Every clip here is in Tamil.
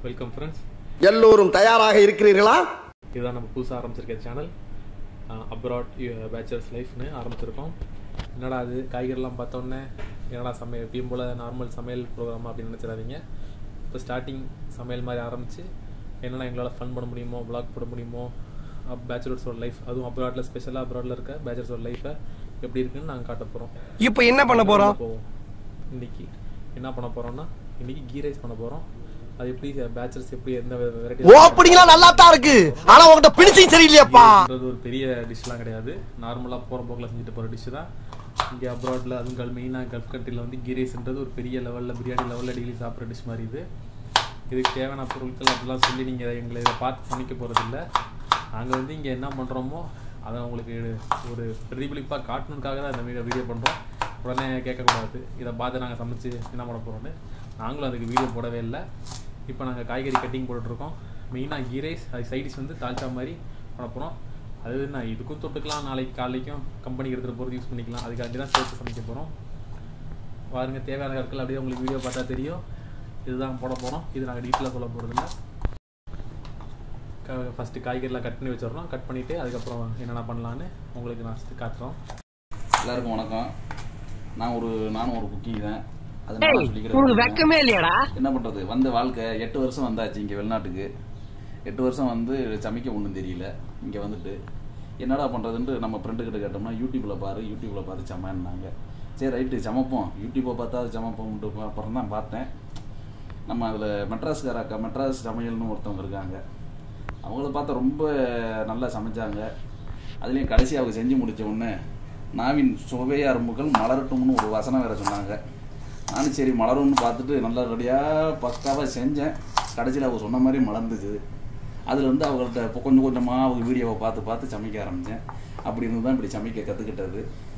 வெல்கம் ஃப்ரெண்ட்ஸ் எல்லோரும் தயாராக இருக்கிறீர்களா இதுதான் நம்ம புதுசாக ஆரம்பிச்சிருக்க சேனல் அப்ராட் பேச்சலர்ஸ் லைஃப்னு ஆரம்பிச்சிருக்கோம் என்னடா அது காய்கறிலாம் பார்த்தோன்னே என்னடா சமையல் எப்பயும் போல் நார்மல் சமையல் ப்ரோக்ராம் அப்படின்னு நினச்சிடாதீங்க இப்போ ஸ்டார்டிங் சமையல் மாதிரி ஆரம்பித்து என்னென்ன எங்களால் ஃபன் பண்ண முடியுமோ vlog போட முடியுமோ பேச்சுலர்ஸோட லைஃப் அதுவும் அப்ராட்டில் ஸ்பெஷலாக அப்ராடில் இருக்க பேச்சுலர்ஸோட லைஃப்பை எப்படி இருக்குன்னு நாங்கள் காட்ட போகிறோம் இப்போ என்ன பண்ண போறோம் போவோம் இன்னைக்கு என்ன பண்ண போறோம்னா இன்னைக்கு கீ ரைஸ் பண்ண போறோம் அது எப்படி பேச்சலர்ஸ் எப்படி எந்த வெரைட்டி ஓப்பனிங்லாம் நல்லா தான் இருக்கு ஆனா உங்ககிட்ட பிடிச்சும் சரியில்லையாப்பா ஒரு பெரிய டிஷ்லாம் கிடையாது நார்மலாக போகிற போக்கில் செஞ்சுட்டு போகிற டிஷ் தான் இங்கே அப்ராடில் அதுவும் கல் மெயினாக கல்ஃப் கண்ட்ரியில் வந்து கீ ரைஸ்ன்றது ஒரு பெரிய லெவலில் பிரியாணி லெவலில் டெய்லி சாப்பிட்ற டிஷ் மாதிரி இது இதுக்கு தேவையான பொருட்கள் அப்படிலாம் சொல்லி நீங்கள் எங்களை இதை பார்த்து சமைக்க போகிறதில்ல நாங்கள் வந்து இங்கே என்ன பண்ணுறோமோ அதை உங்களுக்கு ஒரு பிரதிபலிப்பாக காட்டணுக்காக தான் இந்த வீடியோ வீடியோ பண்ணுறோம் உடனே கேட்கக்கூடாது இதை பார்த்து நாங்கள் சமைச்சு என்ன பண்ண போகிறோன்னு நாங்களும் அதுக்கு வீடியோ போடவே இல்லை இப்போ நாங்கள் காய்கறி கட்டிங் போட்டுட்ருக்கோம் மெயினாக கீ ரைஸ் அது சைடிஷ் வந்து தால்ச்சா மாதிரி பண்ண போகிறோம் அது நான் இதுக்கும் தொட்டுக்கலாம் நாளைக்கு காலைக்கும் கம்பெனிக்கு எடுத்துகிட்டு போகிறது யூஸ் பண்ணிக்கலாம் அதுக்காண்டி தான் சேர்த்து சமைக்க போகிறோம் பாருங்க தேவையான கற்கள் அப்படியே உங்களுக்கு வீடியோ பார்த்தா தெரியும் இதுதான் போட போகிறோம் இது நாங்கள் டீட்டெயிலாக சொல்ல போகிறதில்ல ஃபஸ்ட்டு காய்கறிலாம் கட் பண்ணி வச்சிடறோம் கட் பண்ணிவிட்டு அதுக்கப்புறம் என்னென்ன பண்ணலான்னு உங்களுக்கு நான் காட்டுறோம் எல்லாருக்கும் வணக்கம் நான் ஒரு நானும் ஒரு குக்கி தான் அது நான் உனக்கு சொல்லிக்கிறேன் வெக்கமே இல்லையாடா என்ன பண்றது வந்த வாழ்க்கை எட்டு வருஷம் வந்தாச்சு இங்க வெளிநாட்டுக்கு எட்டு வருஷம் வந்து சமைக்க ஒன்றும் தெரியல இங்க வந்துட்டு என்னடா பண்றதுன்ட்டு நம்ம ஃப்ரெண்டு கிட்ட கேட்டோம்னா யூடியூப்ல பாரு யூடியூப்ல பார்த்து சமைன்னாங்க சரி ரைட்டு சமைப்போம் யூடியூப்பை பார்த்தா அது சமைப்போம்ட்டு அப்புறம் தான் பார்த்தேன் நம்ம அதில் மெட்ராஸ்கார அக்கா மெட்ராஸ் சமையல்னு ஒருத்தவங்க இருக்காங்க அவங்கள பார்த்தா ரொம்ப நல்லா சமைச்சாங்க அதுலேயும் கடைசி அவங்க செஞ்சு முடிச்ச உடனே நாவின் சுவையா அரும்புகள் மலரட்டும்னு ஒரு வசனம் வேற சொன்னாங்க நானும் சரி மலரும்னு பார்த்துட்டு நல்லா ரெடியாக பக்காவாக செஞ்சேன் கடைசியில் அவங்க சொன்ன மாதிரி மலர்ந்துச்சு அதில் வந்து அவங்கள்ட்ட இப்போ கொஞ்சம் கொஞ்சமாக அவங்க வீடியோவை பார்த்து பார்த்து சமைக்க ஆரம்பித்தேன் அப்படி இருந்து தான் இப்படி சமைக்க கற்றுக்கிட்டது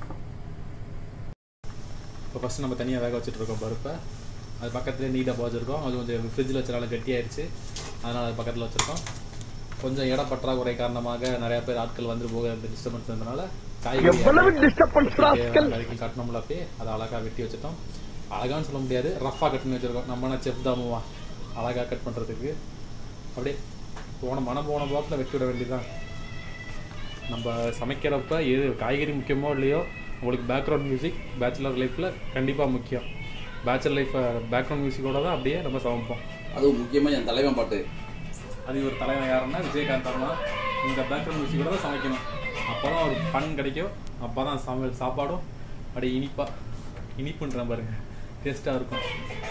இப்போ ஃபஸ்ட்டு நம்ம தனியாக வேக வச்சுட்டு இருக்கோம் பருப்பை அது பக்கத்துலேயே நீட்டாக வச்சுருக்கோம் அது கொஞ்சம் ஃப்ரிட்ஜில் வச்சனால கட்டியாயிருச்சு அதனால் அது பக்கத்தில் வச்சுருக்கோம் கொஞ்சம் இட பற்றாக்குறை காரணமாக நிறைய பேர் ஆட்கள் வந்து போக டிஸ்டர்பன்ஸ் இருந்தனால எவ்வளவு disturbance ராஸ்கல். காய்கறி கட்டணும்ல அப்படியே அதை அழகாக வெட்டி வச்சுட்டோம் அழகான்னு சொல்ல முடியாது ரஃபாக கட் பண்ணி வச்சுருக்கோம் நம்மனா செஃப் தாமுவா அழகாக கட் பண்ணுறதுக்கு அப்படியே போன மனம் போன போக்கில் வெட்டி விட வேண்டியதுதான் நம்ம சமைக்கிறப்ப எது காய்கறி முக்கியமோ இல்லையோ உங்களுக்கு பேக்ரவுண்ட் மியூசிக் பேச்சுலர் லைஃப்பில் கண்டிப்பாக முக்கியம் பேச்சுலர் லைஃப் பேக்ரவுண்ட் மியூசிக்கோட தான் அப்படியே நம்ம சமைப்போம் அதுவும் முக்கியமாக என் தலைவன் பாட்டு அது ஒரு தலைவன் யாருன்னா விஜயகாந்த் அவர்னா இந்த பேக்ரவுண்ட் மியூசிக்கோட தான் சமைக்கணும் அப்போ தான் ஒரு ஃபன் கிடைக்கும் அப்போ தான் சமையல் சாப்பாடும் அப்படியே இனிப்பாக இனிப்புன்ற பாருங்க டேஸ்ட்டாக இருக்கும்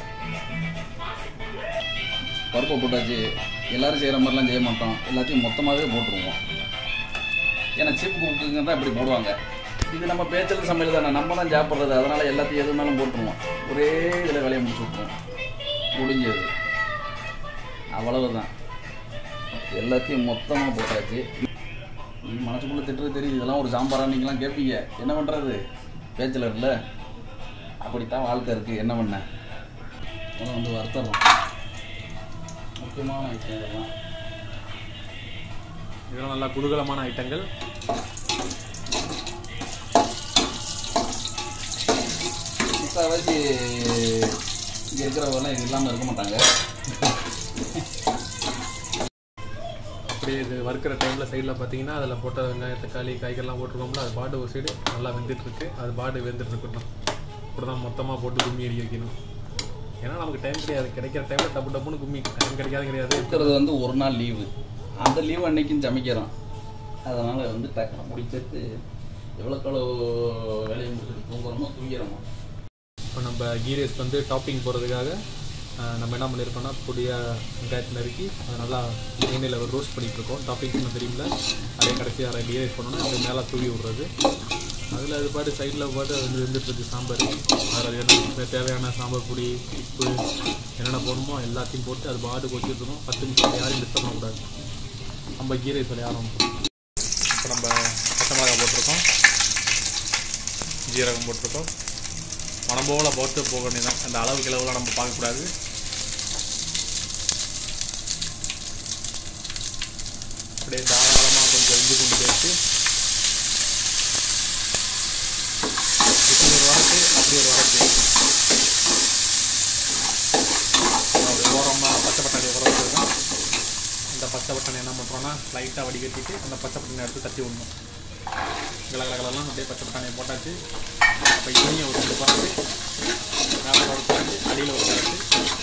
பருப்பை போட்டாச்சு எல்லாரும் செய்கிற மாதிரிலாம் செய்ய மாட்டோம் எல்லாத்தையும் மொத்தமாகவே போட்டுருவோம் ஏன்னா சிப் குக்குங்க தான் இப்படி போடுவாங்க இது நம்ம பேச்சல் சமையல் தானே நம்ம தான் சாப்பிட்றது அதனால் எல்லாத்தையும் எதுனாலும் போட்டுருவோம் ஒரே இதில் வேலையை முடிச்சு விட்ருவோம் முடிஞ்சது அவ்வளவுதான் எல்லாத்தையும் மொத்தமாக போட்டாச்சு நீ மனசுக்குள்ளே திட்டுறது தெரியுது இதெல்லாம் ஒரு சாம்பாரா நீங்களாம் கேட்பீங்க என்ன பண்ணுறது பேச்சலரில் அப்படித்தான் வாழ்க்கை இருக்குது என்ன பண்ண அதெல்லாம் வந்து வருத்தம் முக்கியமான விஷயம் இதெல்லாம் இதெல்லாம் நல்லா குதூகலமான ஐட்டங்கள் முக்கால்வாசி இங்கே இருக்கிறவங்கலாம் இது இல்லாமல் இருக்க மாட்டாங்க அப்படியே இது வறுக்கிற டைமில் சைடில் பார்த்தீங்கன்னா அதில் போட்ட வெங்காயம் தக்காளி காய்கறிலாம் போட்டிருக்கோம்ல அது பாடு ஒரு சைடு நல்லா வெந்துட்டு இருக்கு அது பாடு வெந்துட்டு இருக்கணும் இப்படி தான் மொத்தமாக போட்டு கும்மி அடி வைக்கணும் ஏன்னா நமக்கு டைம் கிடையாது கிடைக்கிற டைமில் டப்பு டப்புன்னு கும்மி டைம் கிடைக்காது கிடையாது இருக்கிறது வந்து ஒரு நாள் லீவு அந்த லீவு அன்னைக்கும் சமைக்கிறோம் அதனால் வந்து டக்குனு முடிச்சிட்டு எவ்வளோக்களோ வேலையை முடிச்சுட்டு தூங்குறோமோ தூங்கிறோமோ இப்போ நம்ம கீ ரைஸ் வந்து டாப்பிங் போடுறதுக்காக அஹ், நம்ம என்ன பண்ணியிருக்கோம்னா பொடியாக வெங்காயத்தை நறுக்கி அதை நல்லா எண்ணெயில் ஒரு ரோஸ்ட் பண்ணிட்டு இருக்கோம் டாப்பிங்ஸ் தெரியுமில்ல அதே கடைசியாக அதை கீ ரைஸ் பண்ணோன்னா அது மேலே தூவி விடுறது அதில் அது பாட்டு சைடில் பாட்டு அது வெந்துட்டு இருக்கு சாம்பார் அதில் என்ன தேவையான சாம்பார் பொடி உப்பு என்னென்ன போடணுமோ எல்லாத்தையும் போட்டு அது பாட்டு கொச்சிருக்கணும் பத்து நிமிஷம் யாரையும் டிஸ்டர்ப் பண்ணக்கூடாது நம்ம கீ ரைஸ் விளையாடணும் இப்போ நம்ம பச்சை மிளகாய் போட்டிருக்கோம் ஜீரகம் போட்டிருக்கோம் மனம் போல போட்டு போக வேண்டியதான் அந்த அளவு கிளவுலாம் நம்ம பார்க்கக்கூடாது அப்படியே தாராளமாக கொஞ்சம் இஞ்சி பூண்டு பேஸ்ட்டு இப்படி ஒரு வழக்கு அப்படி ஒரு வழக்கு அப்படி ஓரமாக பச்சை பட்டாணி உரம் பச்சை பட்டாணி என்ன பண்ணுறோன்னா லைட்டாக வடிகட்டிட்டு அந்த பச்சை பட்டாணி எடுத்து தட்டி விடணும் கலகலகலாம் அப்படியே பச்சை பட்டாணியை போட்டாச்சு அப்போ இதையும் ஒரு ரெண்டு பரட்டு மேலே ஒரு பரட்டு அடியில் ஒரு பரட்டு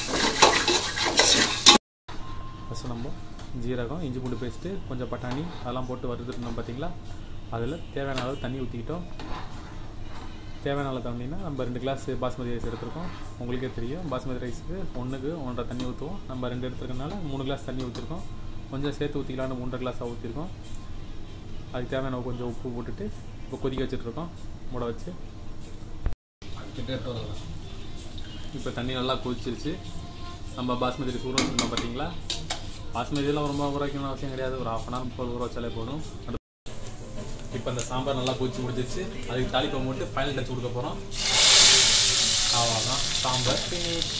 ஃபஸ்ட்டு நம்ம ஜீரகம் இஞ்சி பூண்டு பேஸ்ட்டு கொஞ்சம் பட்டாணி அதெல்லாம் போட்டு வறுத்துட்டோம் பார்த்தீங்களா அதில் தேவையான அளவு தண்ணி ஊற்றிக்கிட்டோம் தேவையான அளவு தண்ணினா நம்ம ரெண்டு கிளாஸ் பாஸ்மதி ரைஸ் எடுத்திருக்கோம் உங்களுக்கே தெரியும் பாஸ்மதி ரைஸுக்கு ஒன்றுக்கு ஒன்றரை தண்ணி ஊற்றுவோம் நம்ம ரெண்டு எடுத்துருக்கனால மூணு கிளாஸ் தண்ணி ஊற்றிருக்கோம் கொஞ்சம் சேர்த்து ஊற்றிக்கலான்னு மூன்றரை கிளாஸாக ஊற்றிருக்கோம் அதுக்கு தேவையான கொஞ்சம் உப்பு போட்டுட்டு இப்போ கொதிக்க வச்சுட்ருக்கோம் மூட வச்சு இப்போ தண்ணி நல்லா கொதிச்சிருச்சு நம்ம பாஸ்மதி ரைஸ் ஊற வச்சுருந்தோம் பார்த்தீங்களா பாஸ்மதியெல்லாம் ரொம்ப ஊற வைக்கணும்னு அவசியம் கிடையாது ஒரு ஹாஃப் அன் ஹவர் முப்பது ஊற வச்சாலே போதும் இப்போ அந்த சாம்பார் நல்லா கொதிச்சு முடிஞ்சிருச்சு அதுக்கு தாளிப்பை போட்டு ஃபைனல் டச் கொடுக்க போகிறோம் அவ்வளோதான் சாம்பார் finish.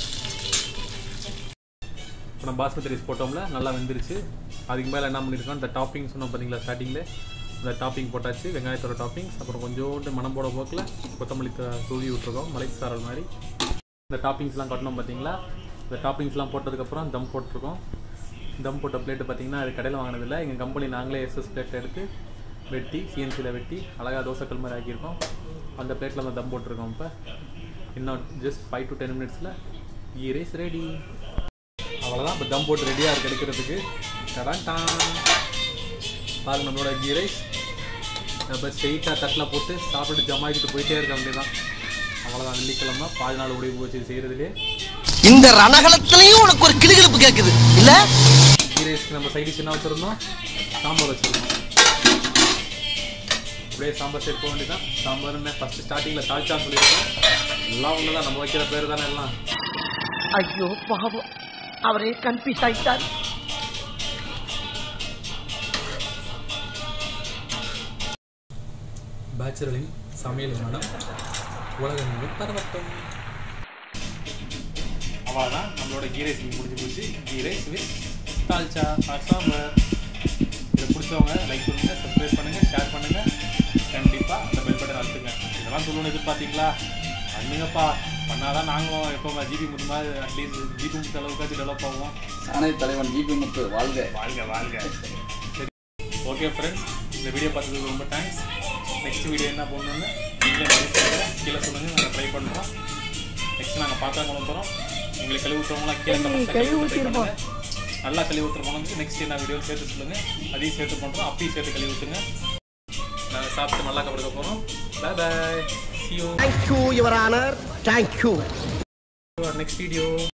இப்போ நம்ம பாஸ்மதி ரைஸ் போட்டோம்ல நல்லா வெந்துருச்சு அதுக்கு மேலே என்ன பண்ணியிருக்கோம் இந்த டாப்பிங் சொன்னோம் பார்த்தீங்களா ஸ்டார்டிங்கில் இந்த டாப்பிங் போட்டாச்சு வெங்காயத்தோட டாப்பிங்ஸ் அப்புறம் கொஞ்சோண்டு மனம் போட போக்கில் கொத்தமல்லி த- தூவி விட்ருக்கோம் மலை சாரல் மாதிரி இந்த டாப்பிங்ஸ்லாம் கட்டணும் பார்த்தீங்களா இந்த டாப்பிங்ஸ்லாம் போட்டதுக்கப்புறம் தம் போட்டிருக்கோம் தம் போட்ட பிளேட்டு பார்த்தீங்கன்னா அது கடையில் வாங்கினதில்ல எங்கள் கம்பெனி நாங்களே எஸ்எஸ் பிளேட் எடுத்து வெட்டி சிஎன்சியில் வெட்டி அழகாக தோசைக்கல் மாதிரி ஆக்கியிருக்கோம் அந்த பிளேட்டில் அந்த தம் போட்டிருக்கோம் இப்போ இன்னும் ஜஸ்ட் ஃபைவ் டு டென் மினிட்ஸில் கீ ரைஸ் ரெடி அவ்வளோதான் இப்போ தம் போட்டு ரெடியாக இருக்கு எடுக்கிறதுக்கு டடான் டான் பாருங்க நம்மளோட கீ ரைஸ் நம்ம ஸ்ட்ரெயிட்டாக தட்டில் போட்டு சாப்பிட்டு ஜமாக்கிட்டு போயிட்டே இருக்க வேண்டியதான் அவ்வளோதான் வெள்ளிக்கிழமை பாதி நாள் ஓடி போச்சு செய்கிறதுலே இந்த ரணகலத்திலையும் உனக்கு ஒரு கிளுகிழப்பு கேக்குது இல்ல கீ ரைஸ்க்கு நம்ம சைடிஷ் என்ன வச்சுருந்தோம் சாம்பார் வச்சுருந்தோம் அப்படியே சாம்பார் சேர்க்க வேண்டியதான் சாம்பார் என்ன ஃபஸ்ட்டு ஸ்டார்டிங்கில் தாழ்ச்சான்னு சொல்லியிருக்கோம் எல்லாம் ஒன்று தான் நம்ம வைக்கிற பேர் தானே எல்லாம் ஐயோ பாவம் அவரே கன்ஃபியூஸ் ஆயிட்டார் பேச்சுலரின் சமையல் மனம் உலகமெங்கும் பரவட்டும் அவ்வளோதான் நம்மளோட கீ ரைஸ் முடிஞ்சு போச்சு ghee rice with dalcha or sambar இதை பிடிச்சவங்க லைக் பண்ணுங்க சப்ஸ்கிரைப் பண்ணுங்க ஷேர் பண்ணுங்க கண்டிப்பா அந்த பெல் பட்டன் அழுத்துங்க இதெல்லாம் சொல்லணும்னு எதிர்பார்த்தீங்களா பண்ணுங்கப்பா பண்ணாதான் நாங்களும் எப்போ ஜிபி முத்து மாதிரி அட்லீஸ்ட் ஜிபி முத்து அளவுக்காச்சும் டெவலப் ஆகும் சாணை தலைவன் ஜிபி முத்து வாழ்க வாழ்க வாழ்க சரி ஓகே ஃப்ரெண்ட்ஸ் இந்த வீடியோ பார்த்ததுக்கு ரொம்ப தேங்க்ஸ் நெக்ஸ்ட் வீடியோ என்ன பண்ணணும்னு நீங்களே நிறைய சொல்லுங்க கீழே சொல்லுங்கள் நாங்கள் ட்ரை பண்ணுறோம் நெக்ஸ்ட் நாங்கள் பார்த்தா கொண்டு போகிறோம் எங்களுக்கு கழுவி ஊற்றுறவங்களாம் கீழே comment section ல try பண்ணுங்க. நல்லா கழுவி ஊற்றுற போனது நெக்ஸ்ட் என்ன வீடியோ சேர்த்து சொல்லுங்கள் அதையும் சேர்த்து பண்ணுறோம் அப்பயும் சேர்த்து கழுவி ஊற்றுங்க நாங்கள் சாப்பிட்டு நல்லா கபடுக்க போகிறோம் bye bye see you thank you your honour thank you next video